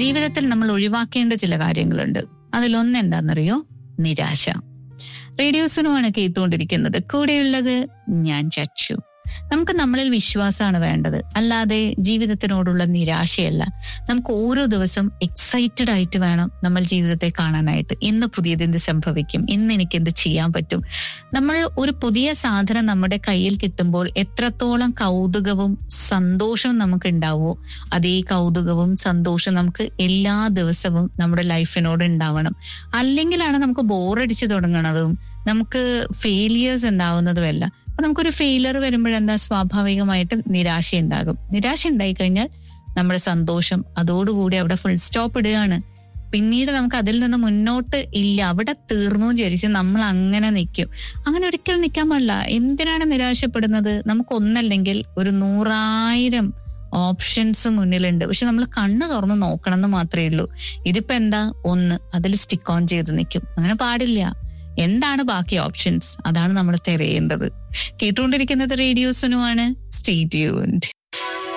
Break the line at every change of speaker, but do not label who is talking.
ജീവിതത്തിൽ നമ്മൾ ഒഴിവാക്കേണ്ട ചില കാര്യങ്ങളുണ്ട് അതിലൊന്ന് എന്താണെന്നറിയോ നിരാശ റേഡിയോസിനുമാണ് കേട്ടുകൊണ്ടിരിക്കുന്നത് കൂടെയുള്ളത് ഞാൻ ചച്ചു നമുക്ക് നമ്മളിൽ വിശ്വാസമാണ് വേണ്ടത് അല്ലാതെ ജീവിതത്തിനോടുള്ള നിരാശയല്ല നമുക്ക് ഓരോ ദിവസം എക്സൈറ്റഡ് ആയിട്ട് വേണം നമ്മൾ ജീവിതത്തെ കാണാനായിട്ട് ഇന്ന് പുതിയത് എന്ത് സംഭവിക്കും ഇന്ന് എനിക്ക് എന്ത് ചെയ്യാൻ പറ്റും നമ്മൾ ഒരു പുതിയ സാധനം നമ്മുടെ കയ്യിൽ കിട്ടുമ്പോൾ എത്രത്തോളം കൗതുകവും സന്തോഷവും നമുക്ക് ഉണ്ടാവുമോ അതേ കൗതുകവും സന്തോഷവും നമുക്ക് എല്ലാ ദിവസവും നമ്മുടെ ലൈഫിനോട് ഉണ്ടാവണം അല്ലെങ്കിലാണ് നമുക്ക് ബോറടിച്ചു തുടങ്ങണതും നമുക്ക് ഫെയിലിയേഴ്സ് ഉണ്ടാവുന്നതുമല്ല അപ്പൊ നമുക്കൊരു ഫെയിലർ വരുമ്പോഴെന്താ സ്വാഭാവികമായിട്ടും നിരാശ ഉണ്ടാകും നിരാശ ഉണ്ടായി കഴിഞ്ഞാൽ നമ്മുടെ സന്തോഷം അതോടുകൂടി അവിടെ ഫുൾ സ്റ്റോപ്പ് ഇടുകയാണ് പിന്നീട് നമുക്ക് അതിൽ നിന്ന് മുന്നോട്ട് ഇല്ല അവിടെ തീർന്നു വിചാരിച്ച് നമ്മൾ അങ്ങനെ നിൽക്കും അങ്ങനെ ഒരിക്കലും നിൽക്കാൻ പാടില്ല എന്തിനാണ് നിരാശപ്പെടുന്നത് നമുക്കൊന്നല്ലെങ്കിൽ ഒരു നൂറായിരം ഓപ്ഷൻസ് മുന്നിലുണ്ട് പക്ഷെ നമ്മൾ കണ്ണ് തുറന്ന് നോക്കണം എന്ന് മാത്രമേ ഉള്ളൂ ഇതിപ്പോ എന്താ ഒന്ന് അതിൽ സ്റ്റിക്ക് ഓൺ ചെയ്ത് നിൽക്കും അങ്ങനെ പാടില്ല എന്താണ് ബാക്കി ഓപ്ഷൻസ് അതാണ് നമ്മൾ തിരയേണ്ടത് കേട്ടുകൊണ്ടിരിക്കുന്നത് റേഡിയോസിനുമാണ് സ്റ്റേ ട്യൂൺഡ്